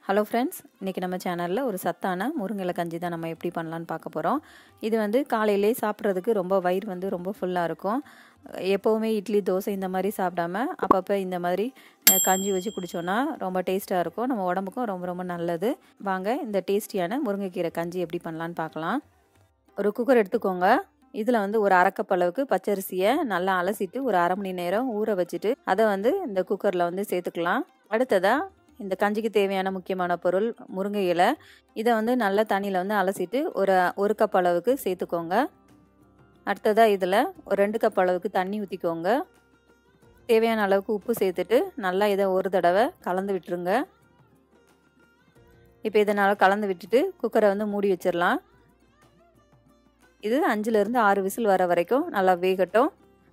hello friends இன்றைக்கி நம்ம சேனலில் ஒரு சத்தான முருங்கலை கஞ்சி தான் நம்ம எப்படி பண்ணலான்னு பார்க்க போகிறோம் இது வந்து காலையிலே சாப்பிட்றதுக்கு ரொம்ப வயிறு வந்து ரொம்ப ஃபுல்லாக இருக்கும் எப்போவுமே இட்லி தோசை இந்த மாதிரி சாப்பிடாம அப்பப்போ இந்த மாதிரி அஹ், கஞ்சி வச்சு குடித்தோன்னா ரொம்ப டேஸ்ட்டாக இருக்கும் நம்ம உடம்புக்கும் ரொம்ப ரொம்ப நல்லது வாங்க இந்த டேஸ்டியான முருங்கைக்கீரை கஞ்சி எப்படி பண்ணலான்னு பார்க்கலாம் ஒரு குக்கர் எடுத்துக்கோங்க இதில் வந்து ஒரு அரைக்கப் அளவுக்கு பச்சரிசியை நல்லா அலசிட்டு ஒரு அரை மணி நேரம் ஊற வச்சுட்டு அதை வந்து இந்த குக்கரில் வந்து சேர்த்துக்கலாம் அடுத்ததாக இந்த கஞ்சிக்கு தேவையான முக்கியமான பொருள் முருங்கை இலை இதை வந்து நல்லா தண்ணியில் வந்து அலசிட்டு ஒரு ஒரு கப் அளவுக்கு சேர்த்துக்கோங்க அடுத்ததாக இதில் ஒரு ரெண்டு கப் அளவுக்கு தண்ணி ஊற்றிக்கோங்க தேவையான அளவுக்கு உப்பு சேர்த்துட்டு நல்லா இதை ஒரு தடவை கலந்து விட்டுருங்க இப்போ இதனால் கலந்து விட்டுட்டு குக்கரை வந்து மூடி வச்சிடலாம் இது அஞ்சுலேருந்து ஆறு விசில் வர வரைக்கும் நல்லா வேகட்டும்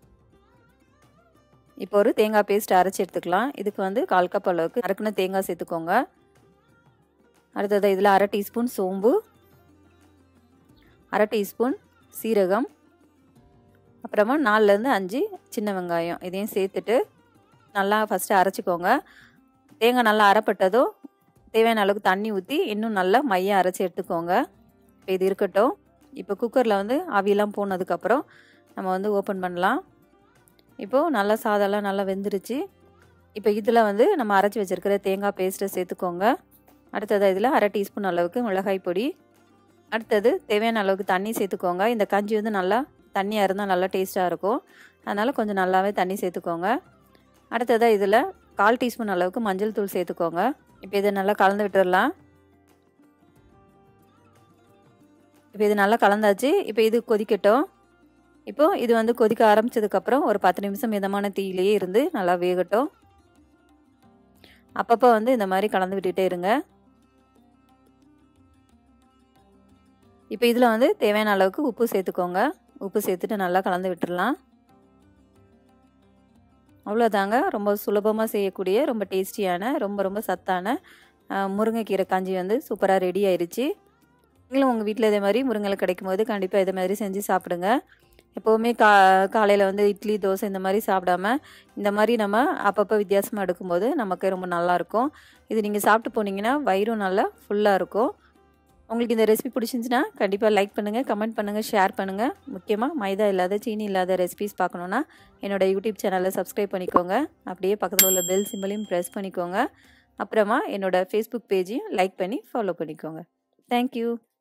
இப்போ ஒரு தேங்காய் பேஸ்ட் அரைச்சி எடுத்துக்கலாம் இதுக்கு வந்து கால் கப் அளவுக்கு அரைக்குன தேங்காய் சேர்த்துக்கோங்க அடுத்தது இதில் அரை டீஸ்பூன் சோம்பு அரை டீஸ்பூன் சீரகம் அப்புறமா நாலுலேருந்து அஞ்சு சின்ன வெங்காயம் இதையும் சேர்த்துட்டு நல்லா ஃபஸ்ட்டு அரைச்சிக்கோங்க தேங்காய் நல்லா அரைப்பட்டதும் தேவையான அளவுக்கு தண்ணி ஊற்றி இன்னும் நல்லா மையம் அரைச்சி எடுத்துக்கோங்க இப்போ இது இருக்கட்டும் இப்போ குக்கரில் வந்து ஆவியெல்லாம் போனதுக்கப்புறம் நம்ம வந்து ஓப்பன் பண்ணலாம் இப்போது நல்லா சாதம்லாம் நல்லா வெந்துருச்சு இப்போ இதில் வந்து நம்ம அரைச்சி வச்சுருக்கிற தேங்காய் பேஸ்ட்டை சேர்த்துக்கோங்க அடுத்தது இதில் அரை டீஸ்பூன் அளவுக்கு மிளகாய் பொடி அடுத்தது தேவையான அளவுக்கு தண்ணி சேர்த்துக்கோங்க இந்த கஞ்சி வந்து நல்லா தண்ணியாக இருந்தால் நல்லா டேஸ்ட்டாக இருக்கும் அதனால் கொஞ்சம் நல்லாவே தண்ணி சேர்த்துக்கோங்க அடுத்ததாக இதில் கால் டீஸ்பூன் அளவுக்கு மஞ்சள் தூள் சேர்த்துக்கோங்க இப்போ இதை நல்லா கலந்து விட்டுடலாம் இப்போ இது நல்லா கலந்தாச்சு இப்போ இது கொதிக்கட்டும் இப்போது இது வந்து கொதிக்க ஆரம்பித்ததுக்கப்புறம் ஒரு பத்து நிமிஷம் மிதமான தீயிலேயே இருந்து நல்லா வேகட்டும் அப்பப்போ வந்து இந்த மாதிரி கலந்து விட்டுட்டே இருங்க இப்போ இதில் வந்து தேவையான அளவுக்கு உப்பு சேர்த்துக்கோங்க உப்பு சேர்த்துட்டு நல்லா கலந்து விட்டுடலாம் அவ்வளோதாங்க ரொம்ப சுலபமாக செய்யக்கூடிய ரொம்ப டேஸ்டியான ரொம்ப ரொம்ப சத்தான முருங்கைக்கீரை காஞ்சி வந்து சூப்பராக ரெடி ஆயிடுச்சு நீங்களும் உங்கள் வீட்டில் இதே மாதிரி முருங்கலை கிடைக்கும் போது கண்டிப்பாக இதே மாதிரி செஞ்சு சாப்பிடுங்க எப்போவுமே கா காலையில் வந்து இட்லி தோசை இந்த மாதிரி சாப்பிடாம இந்த மாதிரி நம்ம அப்பப்போ வித்தியாசமாக எடுக்கும்போது நமக்கு ரொம்ப நல்லாயிருக்கும் இது நீங்கள் சாப்பிட்டு போனீங்கன்னா வயிறும் நல்லா ஃபுல்லாக இருக்கும் உங்களுக்கு இந்த ரெசிபி பிடிச்சிருந்துச்சின்னா கண்டிப்பாக லைக் பண்ணுங்கள் கமெண்ட் பண்ணுங்கள் ஷேர் பண்ணுங்கள் முக்கியமாக மைதா இல்லாத சீனி இல்லாத ரெசிபிஸ் பார்க்கணுன்னா என்னோடய யூடியூப் சேனலை சப்ஸ்கிரைப் பண்ணிக்கோங்க அப்படியே பக்கத்தில் உள்ள பெல் சிம்பிளையும் ப்ரெஸ் பண்ணிக்கோங்க அப்புறமா என்னோடய ஃபேஸ்புக் பேஜையும் லைக் பண்ணி ஃபாலோ பண்ணிக்கோங்க தேங்க்யூ